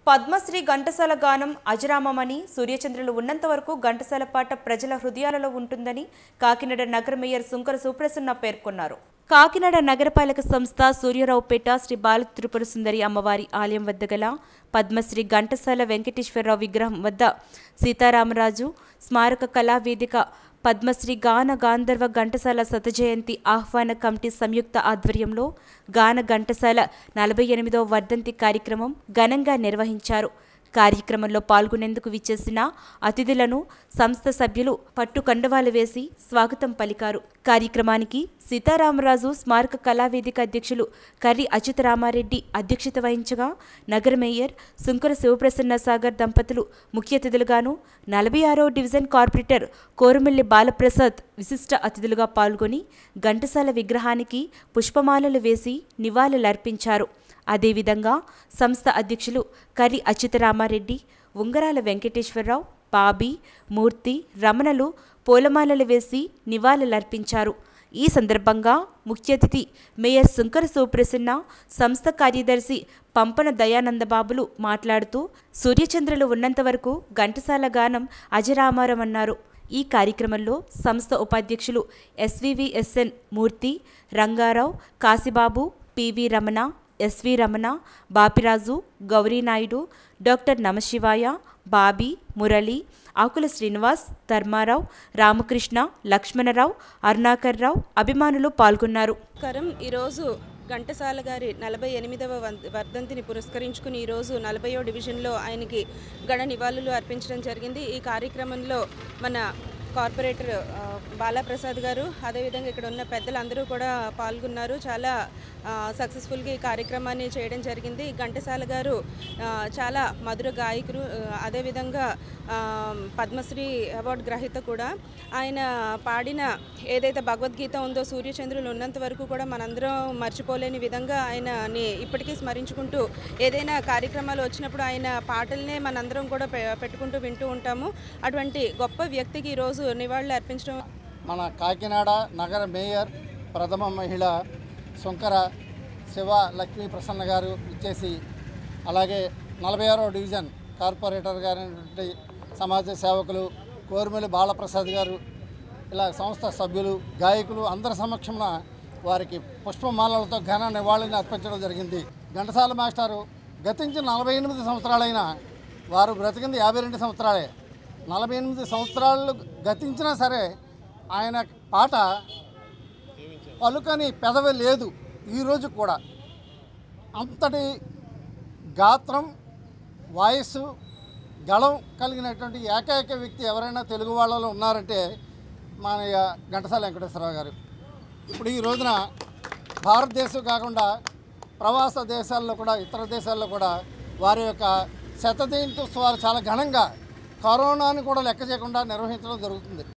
పద్మశ్రీ ఘంటసాల గానం అజరామమని సూర్యచంద్రులు ఉన్నంత వరకు ఘంటసాల పాట ప్రజల హృదయాలలో ఉంటుందని కాకినాడ నగర మేయర్ సుంకర సుప్రసన్న పేర్కొన్నారు కాకినాడ నగరపాలక సంస్థ సూర్యరావుపేట శ్రీ బాల త్రిపుర సుందరి అమ్మవారి ఆలయం వద్ద గల పద్మశ్రీ ఘంటసాల వెంకటేశ్వరరావు విగ్రహం వద్ద సీతారామరాజు స్మారక కళావేదిక పద్మశ్రీ గాన గాంధర్వ ఘంటసాల శతజయంతి ఆహ్వాన కమిటీ సంయుక్త ఆధ్వర్యంలో గాన ఘంటసాల నలభై ఎనిమిదవ వర్ధంతి కార్యక్రమం ఘనంగా నిర్వహించారు కార్యక్రమంలో పాల్గొనేందుకు విచ్చేసిన అతిథులను సంస్థ సభ్యులు పట్టు కండవాలు వేసి స్వాగతం పలికారు కార్యక్రమానికి సీతారామరాజు స్మారక కళావేదిక అధ్యక్షులు కర్రి అచ్యుత రామారెడ్డి అధ్యక్షత వహించగా నగర మేయర్ సుంకర శివప్రసన్న సాగర్ దంపతులు ముఖ్య అతిథులుగాను నలభై ఆరో డివిజన్ కార్పొరేటర్ కోరుమిల్లి బాలప్రసాద్ విశిష్ట అతిథులుగా పాల్గొని ఘంటసాల విగ్రహానికి పుష్పమాలలు వేసి నివాళులర్పించారు అదేవిధంగా సంస్థ అధ్యక్షులు కర్రి అచ్యుతరామారెడ్డి ఉంగరాల వెంకటేశ్వరరావు బాబీ మూర్తి రమణలు పూలమాలలు వేసి నివాళులర్పించారు ఈ సందర్భంగా ముఖ్య అతిథి మేయర్ శంకర సుప్రసన్న సంస్థ కార్యదర్శి పంపన దయానందబాబులు మాట్లాడుతూ సూర్యచంద్రులు ఉన్నంత వరకు ఘంటసాల గానం అజరామారమన్నారు ఈ కార్యక్రమంలో సంస్థ ఉపాధ్యక్షులు S V V S N Murthy Rangarao Kasibabu P V Ramana S V Ramana Bapiraju Gourinaidu doctor Namasivaya Bobby Murali ఆకుల శ్రీనివాస్ ధర్మారావు రామకృష్ణ లక్ష్మణరావు అరుణాకర్ రావు అభిమానులు పాల్గొన్నారు నమస్కారం ఈరోజు ఘంటసాల గారి నలభై ఎనిమిదవ వం- వర్ధంతిని పురస్కరించుకుని ఈరోజు నలభయో డివిజన్లో ఆయనకి గణ నివాళులు అర్పించడం జరిగింది ఈ కార్యక్రమంలో మన కార్పొరేటర్ ఆ, బాలాప్రసాద్ గారు అదేవిధంగా ఇక్కడ ఉన్న పెద్దలందరూ కూడా పాల్గొన్నారు చాలా సక్సెస్ఫుల్గా ఈ కార్యక్రమాన్ని చేయడం జరిగింది ఘంటసాల గారు ఆ, చాలా మధుర గాయకులు ఆ, అదేవిధంగా ఆ, పద్మశ్రీ అవార్డు గ్రహీత కూడా ఆయన పాడిన ఏదైతే భగవద్గీత ఉందో సూర్యచంద్రులు ఉన్నంత వరకు కూడా మనందరం మర్చిపోలేని విధంగా ఆయనని ఇప్పటికీ స్మరించుకుంటూ ఏదైనా కార్యక్రమాలు వచ్చినప్పుడు ఆయన పాటలనే మనందరం కూడా పె- పెట్టుకుంటూ వింటూ ఉంటాము అటువంటి గొప్ప వ్యక్తికి ఈరోజు నివాళులు అర్పించడం మన కాకినాడ నగర మేయర్ ప్రథమ మహిళ శంకర శివ లక్ష్మీ ప్రసన్న గారు ఇచ్చేసి అలాగే నలభై ఆరో డివిజన్ కార్పొరేటర్ గారైనటువంటి సమాజ సేవకులు కోరిమెలి బాలప్రసాద్ గారు ఇలా సంస్థ సభ్యులు గాయకులు అందరి సమక్షంలో వారికి పుష్పమాలలతో ఘన నివాళిని అర్పించడం జరిగింది ఘంటసాల మాస్టారు గతించిన నలభై ఎనిమిది సంవత్సరాలైనా వారు బ్రతికింది యాభై రెండు సంవత్సరాలే నలభై ఎనిమిది సంవత్సరాలు గతించినా సరే ఆయన పాట పలుకని పెదవి లేదు ఈరోజు కూడా అంతటి గాత్రం వాయిస్ గళం కలిగినటువంటి ఏకైక వ్యక్తి ఎవరైనా తెలుగు వాళ్ళలో ఉన్నారంటే మన ఘంటసాల వెంకటేశ్వరరావు గారు ఇప్పుడు ఈ రోజున భారతదేశం కాకుండా ప్రవాస దేశాల్లో కూడా ఇతర దేశాల్లో కూడా వారి యొక్క శత జయంత్యోత్సవాలు చాలా ఘనంగా కరోనాని కూడా లెక్క చేయకుండా నిర్వహించడం జరుగుతుంది